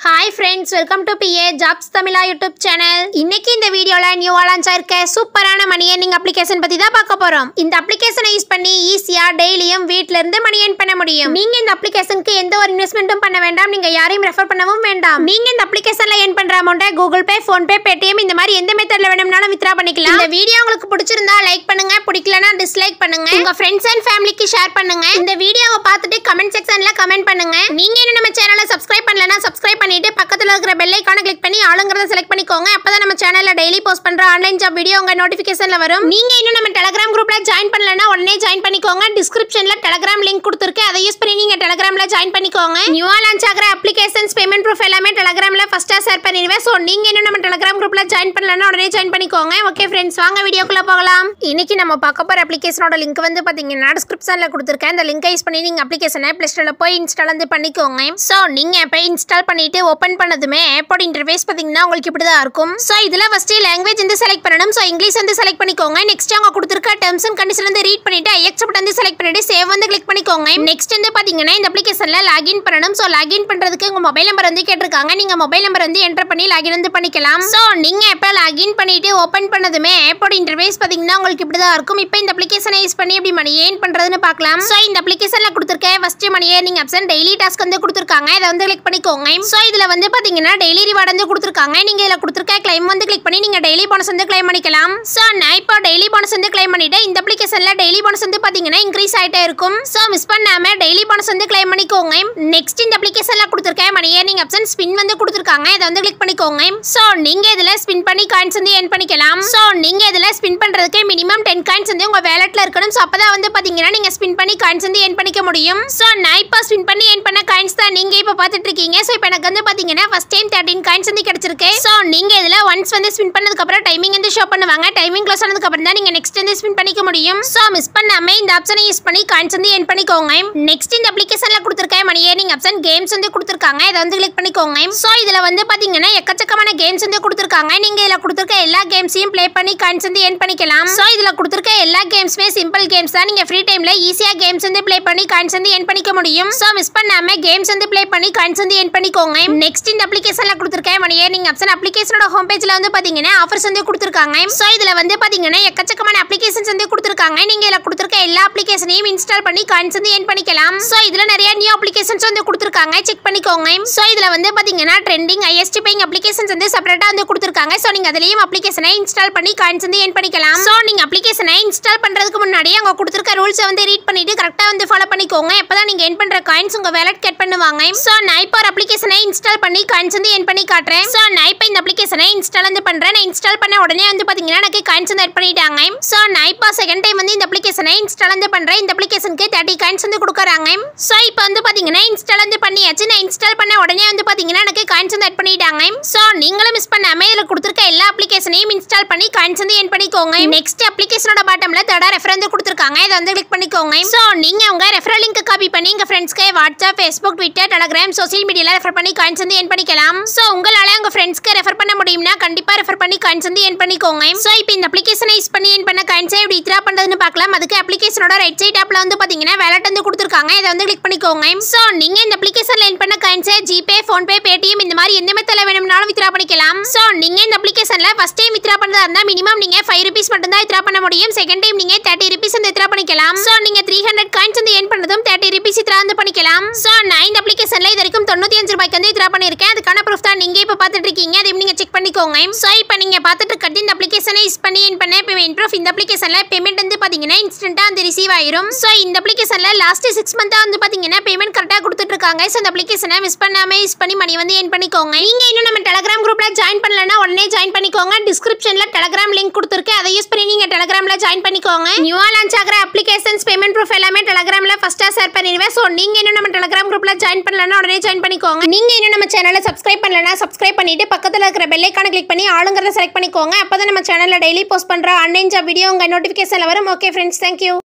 hi friends welcome to BA jobs Tamizha YouTube channel இன்னைக்கு இந்த வீடியோல நியூ லான்ச் ஆயிருக்க சூப்பரான மணி ஏர்னிங் அப்ளிகேஷன் பத்தி தான் பார்க்க போறோம் இந்த அப்ளிகேஷனை யூஸ் பண்ணி ஈஸியா டெய்லியும் வீட்ல இருந்து மணி ஏர்ன் பண்ண முடியும் நீங்க இந்த அப்ளிகேஷனுக்கு எந்த ஒரு இன்வெஸ்ட்மெண்ட்டும் பண்ண வேண்டாம் நீங்க யாரையும் ரெஃபர் பண்ணவும் வேண்டாம் நீங்க இந்த அப்ளிகேஷன்ல ஏர்ன் பண்ற அமௌண்ட்டை Google Pay PhonePe Paytm இந்த மாதிரி எந்த மெத்தட்ல வேணும்னாலும் வித்ரா பண்ணிக்கலாம் இந்த வீடியோ உங்களுக்கு பிடிச்சிருந்தா லைக் பண்ணுங்க பிடிக்கலனா டிஸ்லைக் பண்ணுங்க உங்க ஃப்ரெண்ட்ஸ் அண்ட் ஃபேமிலிக்கு ஷேர் பண்ணுங்க இந்த வீடியோவை பார்த்துட்டு கமெண்ட் செக்ஷன்ல கமெண்ட் பண்ணுங்க நீங்க இன்னும் நம்ம சேனலை சப்ஸ்கிரைப் பண்ணலனா சப்ஸ்கிரைப் பண்ணிட்டு பக்கத்துல இருக்கிற பெல் ஐகானை கிளிக் பண்ணி ஆளுங்கிறத செலக்ட் பண்ணிக்கோங்க அப்பதான் நம்ம சேனல்ல டெய்லி போஸ்ட் பண்ற ஆன்லைன் ஜாப் வீடியோ உங்க நோட்டிபிகேஷன்ல வரும் நீங்க இன்னும் நம்ம டெலிகிராம் குரூப்ல ஜாயின் பண்ணலனா உடனே ஜாயின் பண்ணிக்கோங்க டிஸ்கிரிப்ஷன்ல டெலிகிராம் லிங்க் கொடுத்துருக்கு அதை யூஸ் பண்ணி நீங்க டெலிகிராம்ல ஜாயின் பண்ணிக்கோங்க நியூவா லான்ச் ஆகிற அப்ளிகேஷன்ஸ் பேமெண்ட் ப்ரூஃப் எல்லாமே டெலிகிராம்ல ஃபர்ஸ்டா ஷேர் பண்ணிடுவேன் ஸோ நீங்க இன்னும் நம்ம டெலிகிராம் குரூப்ல ஜாயின் பண்ணலனா உடனே ஜாயின் பண்ணிக்கோங்க ஓகே ஃப்ரெண்ட்ஸ் வாங்க வீடியோக்குள்ள போகலாம் இன்னைக்கு நம்ம பார்க்க போற அப்ளிகேஷனோட லிங்க் வந்து பாத்தீங்கன்னா டிஸ்கிரிப்ஷன்ல கொடுத்துருக்கேன் இந்த லிங்கை யூஸ் பண்ணி நீங்க அப்ளிகேஷனை பிளே ஸ்டோர்ல போய் இன்ஸ்டால் வந்து பண்ணிக்கோங்க ஸோ நீங்க இப்போ இன்ஸ்டால் பண்ணிட்டு ஓப்பன் பண்ணதுமே ஆப்போட இன்டர்ஃபேஸ் பாத்தீங்கன்னா உங்களுக்கு இப்படி தான் இருக்கும் ஸோ இதுல ஃபர்ஸ்ட் லாங்குவேஜ் வந்து செலக்ட் பண்ணணும் ஸோ இங்கிலீஷ் வந்து செலக்ட் பண்ணிக்கோங்க நெக்ஸ்ட் அவங்க கொடுத்துருக்க டெர்ம்ஸ் அண்ட் கண்டிஷன் வந்து ரீட் பண்ணிட்டு ஐஎக்செப்ட் வந்து செலக்ட் பண்ணிட்டு சேவ் வந்து கிளிக் பண்ணிக்கோங்க நெக்ஸ்ட் வந்து பாத்தீங்கன்னா இந்த அப்ளிகேஷன்ல லாகின் பண்ணணும் ஸோ லாகின் பண்றதுக்கு உங்க மொபைல் நம்பர் வந்து கேட்டிருக்காங்க நீங்க மொபைல் நம்பர் வந்து என்டர் பண்ணி லாகின் வந்து பண்ணிக்கலாம் ஸோ நீங்க இப்போ லாகின் பண்ணிட்டு ஓப்பன் பண்ணதுமே ஆப்போட இன்டர்ஃபேஸ் பாத்தீங்கன்னா உங்களுக்கு இப்படி தான் இருக்கும் இப்போ இந்த அப்ளிகேஷனை யூஸ் பண்ணி எப்படி மணி ஏன் பண்றதுன்னு பார்க்கலாம் ஸோ இந்த அப்ளிகேஷன்ல கொடுத்துருக்க first money earning option daily task வந்து கொடுத்துருக்காங்க இதை வந்து கிளிக் பண்ணிக்கோங்க ஸோ இதுல வந்து பாத்தீங்கன்னா டெய்லி ரிவார்டு வந்து கொடுத்துருக்காங்க நீங்க இதுல கொடுத்துருக்க கிளைம் வந்து கிளிக் பண்ணி நீங்க டெய்லி போனஸ் வந்து கிளைம் பண்ணிக்கலாம் ஸோ நான் இப்போ டெய்லி போனஸ் வந்து கிளைம் பண்ணிட்டேன் இந்த அப்ளிகேஷன்ல டெய்லி போனஸ் வந்து பாத்தீங்கன்னா இன்க்ரீஸ் ஆயிட்டே இருக்கும் ஸோ மிஸ் பண்ணாம டெய்லி போனஸ் வந்து கிளைம் பண்ணிக்கோங்க நெக்ஸ்ட் இந்த அப்ளிகேஷன்ல கொடுத்துருக்க மணி ஏர்னிங் ஆப்ஷன் ஸ்பின் வந்து கொடுத்துருக்காங்க இதை வந்து கிளிக் பண்ணிக்கோங்க ஸோ நீங்க இதுல ஸ்பின் பண்ணி காயின்ஸ் வந்து ஏர்ன் பண்ணிக்கலாம் ஸோ நீங்க இதுல ஸ்பின் பண்றதுக்கு மினிமம் டென் காயின்ஸ் வந்து உங்க வேலட்ல இருக்கணும் ஸோ அப்பதான் வந்து பாத்தீங்கன்னா நீங்க ஸ்பின் பண்ணி காயின்ஸ் வந்து ஏர்ன் பண்ணிக்க முடியும் ஸோ நான் இப்போ ஸ்பின் பண்ணி ஏர்ன் பண்ண காயின்ஸ் தான் நீங்க இப்போ பார்த்துட்டு இருக்கீங்க ஸோ இப்போ எனக்கு வந்து பாத்தீங்கன்னா ஃபர்ஸ்ட் டைம் தேர்ட்டின் காயின்ஸ் வந்து கிடைச்சிருக்கு ஸோ நீங்க இதுல ஒன்ஸ் வந்து ஸ்பின் பண்ணதுக்கு அப்புறம் டைமிங் வந்து ஷோ பண்ணுவாங்க டைமிங் க்ளோஸ் ஆனதுக்கு அப்புறம் தான் நீங்க நெக்ஸ்ட் வந்து ஸ்பின் பண்ணிக்க முடியும் ஸோ மிஸ் பண்ணாம இந்த ஆப்ஷனை யூஸ் பண்ணி காயின்ஸ் வந்து ஏர்ன் பண்ணிக்கோங்க நெக்ஸ்ட் இந்த அப்ளிகேஷன்ல கொடுத்துருக்க மணி ஏர்னிங் ஆப்ஷன் கேம்ஸ் வந்து கொடுத்துருக்காங்க இதை வந்து கிளிக் பண்ணிக்கோங்க ஸோ இதுல வந்து பாத்தீங்கன்னா எக்கச்சக்கமான கேம்ஸ் வந்து கொடுத்துருக்காங்க நீங்க இதுல கொடுத்துருக்க எல்லா கேம்ஸையும் ப்ளே பண்ணி காயின்ஸ் வந்து ஏர்ன் பண்ணிக்கலாம் ஸோ இதுல கொடுத்துருக்க எல்லா கேம்ஸுமே சிம்பிள் கேம்ஸ் தான் நீங்க ஃப்ரீ டைம்ல ஈஸியா கேம்ஸ் வந்து ப்ளே பண்ணி காயின்ஸ் வந்து ஏர்ன் பண்ணிக்க முடியும் ஸோ மிஸ் பண்ணாம கேம்ஸ் வந்து ப்ளே பண்ணி காயின்ஸ் வந்து ஏர்ன் பண்ணிக்கோங்க நெக்ஸ்ட் இந்த அப்ளிகேஷன்ல கொடுத்துருக்க மணி ஏர்னிங் ஆப்ஷன் அப்ளிகேஷனோட ஹோம் பேஜ்ல வந்து பாத்தீங்கன்னா ஆஃபர்ஸ் வந்து கொடுத்துருக்காங்க ஸோ இதுல வந்து பாத்தீங்கன்னா எக்கச்சக்கமான அப்ளிகேஷன்ஸ் வந்து கொடுத்துருக்காங்க நீங்க இதுல கொடுத்துருக்க எல்லா அப்ளிகேஷனையும் இன்ஸ்டால் பண்ணி காயின்ஸ் வந்து ஏர்ன் பண்ணிக்கலாம் ஸோ இதுல நிறைய நியூ அப்ளிகேஷன்ஸ் வந்து கொடுத்துருக்காங்க செக் பண்ணிக்கோங்க ஸோ இதுல வந்து பாத்தீங்கன்னா ட்ரெண்டிங் ஐஎஸ்டி பேயிங் அப்ளிகேஷன்ஸ் வந்து செப்பரேட்டா வந்து கொடுத்துருக்காங்க ஸோ நீங்க அதுலயும் அப்ளிகேஷனை இன்ஸ்டால் பண்ணி காயின்ஸ் வந்து ஏர்ன் பண்ணிக்கலாம் ஸோ நீங்க அப்ளிகேஷனை இன்ஸ்டால் பண்றதுக்கு முன்னாடி அவங்க கொடுத்துருக்க ரூல்ஸை வந்து ரீட் பண்ணிட்டு கரெக்டா வந்து ஃபாலோ பண்ணிக்கோங்க அப்பதான் நீங்க ஏர்ன் பண்ற காயின்ஸ் உங்க வேலட் கட் பண்ணுவாங்க ஸோ நான் இப்போ ஒரு அப்ளிகேஷனை இன்ஸ்டால் பண்ணி காயின்ஸ் வந்து ஏர்ன் பண்ணி காட்டுறேன் ஸோ நான் இப்போ இந்த அப்ளிகேஷனை இன்ஸ்டால் வந்து பண்றேன் நான் இன்ஸ்டால் பண்ண உடனே வந்து பாத்தீங்கன்னா எனக்கு காயின்ஸ் வந்து ஆட் பண்ணிட்டாங்க ஸோ நான் இப்போ செகண்ட் டைம் வந்து இந்த அப்ளிகேஷனை இன்ஸ்டால் வந்து பண்றேன் இந்த அப்ளிகேஷனுக்கு தேர்ட்டி காயின்ஸ் வந்து கொடுக்குறாங்க ஸோ இப்போ வந்து பாத்தீங்கன்னா இன்ஸ்டால் வந்து பண்ணியாச்சு நான் இன்ஸ்டால் பண்ண உடனே வந்து பாத்தீங்கன்னா எனக்கு காயின்ஸ் வந்து ஆட் பண்ணிட்டாங்க ஸோ நீங்களும் மிஸ் பண்ணாம இதுல கொடுத்துருக்க எல்லா அப்ளிகேஷனையும் இன்ஸ்டால் பண்ணி காயின்ஸ் வந்து ஏர்ன் பண்ணிக்கோங்க நெக்ஸ்ட் அப்ளிகேஷனோட பாட்டம்ல தேர்டா ரெஃபர் வந்து கொடுத்துருக்காங்க இதை வந்து கிளிக் பண்ணிக்கோங்க ஸோ நீங்க உங்க ரெஃபரல் லிங்க் காப்பி பண்ணி உங்க ஃப்ரெண்ட்ஸ்க்கு WhatsApp Facebook Twitter Telegram social மீடியால ரெஃபர் பண்ணி காயின்ஸ் வந்து ஏர்ன் பண்ணிக்கலாம் ஸோ உங்களால உங்க ஃப்ரெண்ட்ஸ்க்கு ரெஃபர் பண்ண முடியும்னா கண்டிப்பா ரெஃபர் பண்ணி காயின்ஸ் வந்து ஏர்ன் பண்ணிக்கோங்க ஸோ இப்போ இந்த அப்ளிகேஷனை யூஸ் பண்ணி ஏர்ன் பண்ண காயின்ஸை எப்படி வித்ரா பண்றதுன்னு பார்க்கலாம் அதுக்கு அப்ளிகேஷனோட ரைட் சைட் ஆப்ல வந்து பாத்தீங்கன்னா வேலட் வந்து கொடுத்துருக்காங்க இதை வந்து கிளிக் பண்ணிக்கோங்க ஸோ நீங்க இந்த அப்ளிகேஷன்ல ஏர்ன் பண்ண காயின்ஸை ஜிபே ஃபோன்பே பேடிஎம் இந்த மாதிரி எந்த மெத்தட்ல வேணும்னாலும் வித்ரா பண்ணிக்கலாம் ஸோ நீங்க இந்த அப்ளிகேஷன்ல ஃபர்ஸ்ட் டைம் வித்ரா பண்றதா இருந்தா மினிமம் நீங்க ஃபைவ் ருபீஸ் மட்டும் தான் வித்ரா பண்ண முடியும் செகண்ட் டைம் நீங்க தேர்ட்டி ருபீஸ் வந்து வித்ரா பண்ணிக்கலாம் ஸோ நீங்க த்ரீ ஹண்ட்ரட் காயின்ஸ் வந்து ஏர்ன் பண்ணதும் தேர்ட்டி ருபீஸ் வித்ரா வந்து பண்ணிக்கலாம் ஸோ நான் இந்த அப்ளிகேஷன்ல இது வரைக்கும் தொண்ணூத்தி அஞ்சு ரூபாய்க்கு வந்து வித்ரா பண்ணிருக்கேன் அதுக்கான ப்ரூஃப் தான் நீங்க இப்போ பார்த்துட்டு இருக்கீங்க அதையும் நீங்க செக் பண்ணிக்கோங்க ஸோ இப்போ நீங்க பார்த்துட்டு இருக்கிறது இந்த அப்ளிகேஷனை யூஸ் பண்ணி ஏர்ன் பண்ண பேமெண்ட் ப்ரூஃப் இந்த அப்ளிகேஷன்ல பேமெண்ட் வந்து பாத்தீங்கன்னா இன்ஸ்டன்ட்டா வந்து ரிசீவ் ஆயிரும் ஸோ இந்த அப்ளிகேஷன்ல லாஸ்ட் சிக்ஸ் மந்தா வந்து பாத்தீங்கன்னா பேமெண்ட் கரெக்டா கொடுத்துட்டு இருக்காங்க ஸோ இந்த அப்ளிகேஷனை மிஸ் பண்ணாம யூஸ் பண்ணி மணி வந்து ஏர்ன் பண்ணிக்கோங்க நீங்க இன்னும் நம்ம டெலிகிராம் குரூப்ல ஜாயின் பண்ணலனா உடனே ஜாயின் பண்ணிக்கோங்க டிஸ்கிரிப்ஷன்ல டெலிகிராம் லிங்க் கொடுத்துருக்கு அதை யூஸ் பண்ணி நீங்க டெலிகிராம்ல ஜாயின் பண்ணிக்கோங்க நியூவா லான்ச் ஆகிற அப்ளிகேஷன்ஸ் பேமெண்ட் ப்ரூஃப் எல்லாமே டெலிகிராம்ல ஃபர்ஸ்டா ஷேர் பண்ணிடுவேன் ஸோ நீங்க இன்னும் நம்ம டெலிகிராம் குரூப்ல ஜாயின் பண்ணலனா உடனே ஜாயின் பண்ணிக்கோங்க நீங்க இன்னும் நம்ம சேனலை சப்ஸ்கிரைப் பண்ணலனா சப்ஸ்கிரைப் பண்ணிட்டு பக்கத்துல இருக்கிற பெல் ஐக்கான கிளிக் பண்ணி ஆளுங்கிறத செலக்ட் பண்ணிக்கோங்க அப்பதான் நம்ம சேனல்ல டெய்லி போஸ்ட் பண்ற ஆன்லைன் ஜாப் வீடியோ உங்க நோட்டிஃபிகேஷன்ல வரும் ஓகே ஃப்ரெண்ட்ஸ் தேங்க்யூ